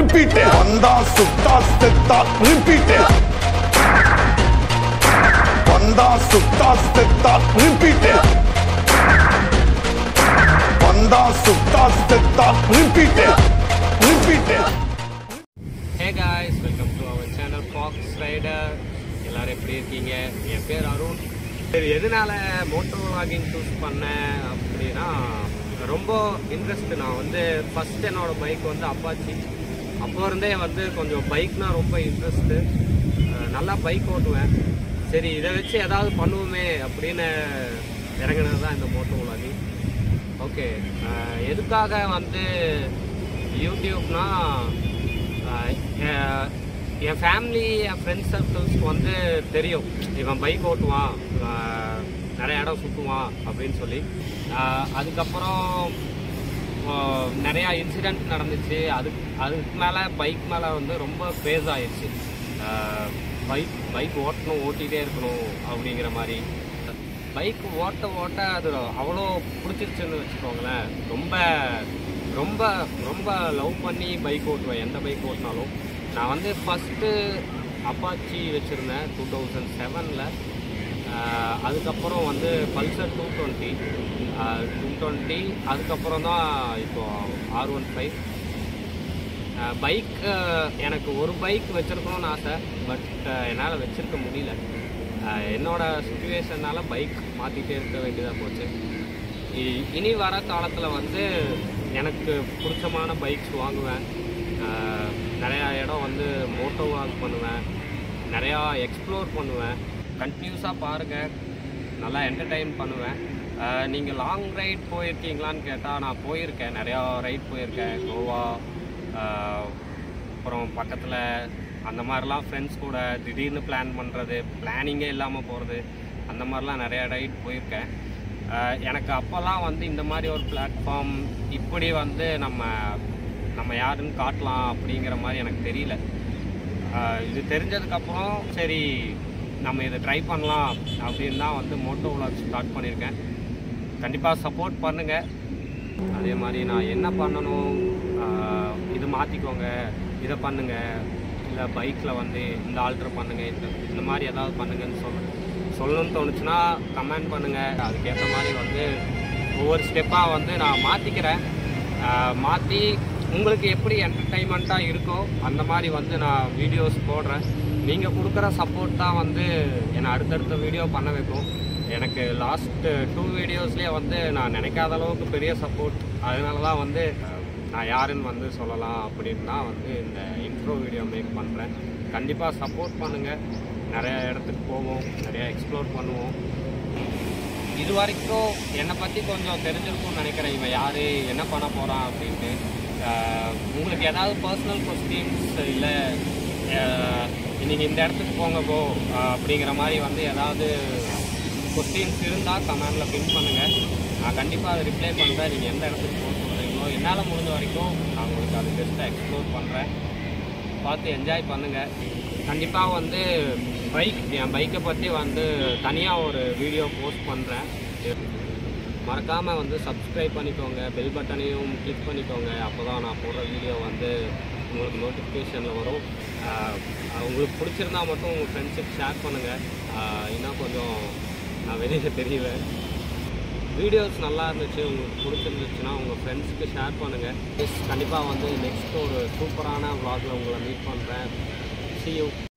repeat வந்தா சுட்டா செத்தா ரிப்பீட் வந்தா சுட்டா செத்தா ரிப்பீட் வந்தா சுட்டா செத்தா repeat repeat hey guys welcome to our channel Fox Rider எல்லாரும் எப்படி இருக்கீங்க என் பேர் அருண் சரி எதனால மோட்டோ வாகிங் சூஸ் பண்ணேன் அப்படின்னா ரொம்ப இன்ட்ரெஸ்ட் நான் வந்து ஃபர்ஸ்ட் என்னோட பைக் வந்து அப்பாச்சி அப்போ இருந்தே வந்து கொஞ்சம் பைக்னா ரொம்ப இன்ட்ரெஸ்ட்டு நல்லா பைக் ஓட்டுவேன் சரி இதை வச்சு ஏதாவது பண்ணுவோமே அப்படின்னு இறங்கினது தான் இந்த மோட்டோ வாகிங் ஓகே எதுக்காக வந்து யூடியூப்னா ஆஹ் என் என் ஃபேமிலி என் ஃப்ரெண்ட்ஸ் சர்க்கிள்ஸ்க்கு வந்து தெரியும் இவன் பைக் ஓட்டுவான் ஆஹ் நிறைய இடம் சுற்றுவான் அப்படின்னு சொல்லி ஆஹ் அதுக்கப்புறம் ஆஹ் நிறையா இன்சிடெண்ட் நடந்துச்சு அதுக்கு அதுக்கு மேலே பைக் மேலே வந்து ரொம்ப ஃபேஸ் ஆயிடுச்சு பைக் பைக் ஓட்டணும் ஓட்டிகிட்டே இருக்கணும் அப்படிங்கிற மாதிரி பைக் ஓட்ட ஓட்ட அது அவ்வளோ பிடிச்சிருச்சுன்னு வச்சுக்கோங்களேன் ரொம்ப ரொம்ப ரொம்ப லவ் பண்ணி பைக் ஓட்டுவேன் எந்த பைக் ஓட்டினாலும் நான் வந்து ஃபஸ்ட்டு அப்பாச்சி வச்சுருந்தேன் டூ தௌசண்ட் செவனில் அதுக்கப்புறம் வந்து Pulsar two twenty two twenty அதுக்கப்புறம் தான் இப்போ ஆர் ஒன் ஃபைவ் பைக் எனக்கு ஒரு பைக் வச்சுருக்கணும்னு ஆசை பட் என்னால் வச்சுருக்க முடியல அஹ் என்னோட சுச்சுவேஷனால் பைக் மாற்றிட்டே இருக்க வேண்டியதாக போச்சு இ- இனி வர காலத்தில் வந்து எனக்கு பிடிச்சமான பைக்ஸ் வாங்குவேன் அஹ் நிறையா இடம் வந்து மோட்டோ வாக் பண்ணுவேன் நிறையா எக்ஸ்ப்ளோர் பண்ணுவேன் கண்டினியூஸாக பாருங்கள் நல்லா என்டர்டெயின் பண்ணுவேன் நீங்கள் லாங் ரைட் போயிருக்கீங்களான்னு கேட்டால் நான் போயிருக்கேன் நிறையா ரைட் போயிருக்கேன் கோவா ஆஹ் அப்புறம் பக்கத்தில் அந்த மாதிரிலாம் ஃப்ரெண்ட்ஸ் கூட திடீர்னு பிளான் பண்ணுறது பிளானிங்கே இல்லாமல் போகிறது அந்த மாதிரிலாம் நிறைய ரைட் போயிருக்கேன் ஆஹ் எனக்கு அப்போல்லாம் வந்து இந்த மாதிரி ஒரு பிளாட்ஃபார்ம் இப்படி வந்து நம்ம நம்ம யாருன்னு காட்டலாம் அப்படிங்கிற மாதிரி எனக்கு தெரியல ஆஹ் இது தெரிஞ்சதுக்கப்புறம் சரி நம்ம இதை ட்ரை பண்ணலாம் அப்படின்னு தான் வந்து மோட்டோ விளாக் ஸ்டார்ட் பண்ணியிருக்கேன் கண்டிப்பாக சப்போர்ட் பண்ணுங்கள் அதே மாதிரி நான் என்ன பண்ணணும் ஆஹ் இது மாற்றிக்கோங்க இதை பண்ணுங்க இல்லை பைக்கில் வந்து இந்த ஆல்ட்ரு பண்ணுங்க இந்த இந்த மாதிரி ஏதாவது பண்ணுங்கன்னு சொல்ல சொல்லணும்னு தோணுச்சுன்னா கமெண்ட் பண்ணுங்கள் அதுக்கேற்ற மாதிரி வந்து ஒவ்வொரு ஸ்டெப்பாக வந்து நான் மாற்றிக்கிறேன் மாற்றி உங்களுக்கு எப்படி என்டர்டைன்மெண்ட்டாக இருக்கோ அந்த மாதிரி வந்து நான் வீடியோஸ் போடுறேன் நீங்கள் கொடுக்குற சப்போர்ட் தான் வந்து என்னை அடுத்தடுத்த வீடியோ பண்ண வைக்கும் எனக்கு லாஸ்ட் டூ வீடியோஸ்லேயே வந்து நான் நினைக்காத அளவுக்கு பெரிய சப்போர்ட் அதனால தான் வந்து அஹ், நான் யாருன்னு வந்து சொல்லலாம் அப்படின்னு தான் வந்து இந்த இன்ட்ரோ வீடியோ மேக் பண்ணுறேன் கண்டிப்பாக சப்போர்ட் பண்ணுங்கள் நிறைய இடத்துக்கு போவோம் நிறைய எக்ஸ்ப்ளோர் பண்ணுவோம் இது வரைக்கும் என்னை பற்றி கொஞ்சம் தெரிஞ்சிருக்கும்னு நினைக்கிறேன் இவன் யார் என்ன பண்ண போகிறான் அப்படின்ட்டு ஆஹ் உங்களுக்கு ஏதாவது பர்சனல் கொஸ்டின்ஸ் இல்லை நீங்கள் இந்த இடத்துக்கு போங்க போ ஆஹ் அப்படிங்கிற மாதிரி வந்து ஏதாவது கொஸ்டின்ஸ் இருந்தால் கமெண்டில் பின் பண்ணுங்கள் நான் கண்டிப்பாக அதை ரிப்ளை பண்ணுறேன் நீங்கள் எந்த இடத்துக்கு போக சொல்கிறீங்களோ என்னால் முடிஞ்ச வரைக்கும் நான் உங்களுக்கு அது பெஸ்ட்டாக எக்ஸ்ப்ளோர் பண்ணுறேன் பார்த்து என்ஜாய் பண்ணுங்கள் கண்டிப்பாக வந்து பைக் என் பைக்கை பற்றி வந்து தனியாக ஒரு வீடியோ போஸ்ட் பண்ணுறேன் மறக்காமல் வந்து சப்ஸ்கிரைப் பண்ணிக்கோங்க பெல் பட்டனையும் கிளிக் பண்ணிக்கோங்க அப்போ தான் நான் போடுற வீடியோ வந்து உங்களுக்கு நோட்டிஃபிகேஷனில் வரும் ஆஹ் உங்களுக்கு பிடிச்சிருந்தா மட்டும் உங்கள் ஃப்ரெண்ட்ஸுக்கு ஷேர் பண்ணுங்கள் இன்னும் கொஞ்சம் நான் வெளியில் தெரியவேன் வீடியோஸ் நல்லா இருந்துச்சு உங்களுக்கு பிடிச்சிருந்துச்சுன்னா உங்கள் ஃப்ரெண்ட்ஸ்க்கு ஷேர் பண்ணுங்கள் கண்டிப்பாக வந்து நெக்ஸ்ட் ஒரு சூப்பரான vlogல உங்களை மீட் பண்ணுறேன் see you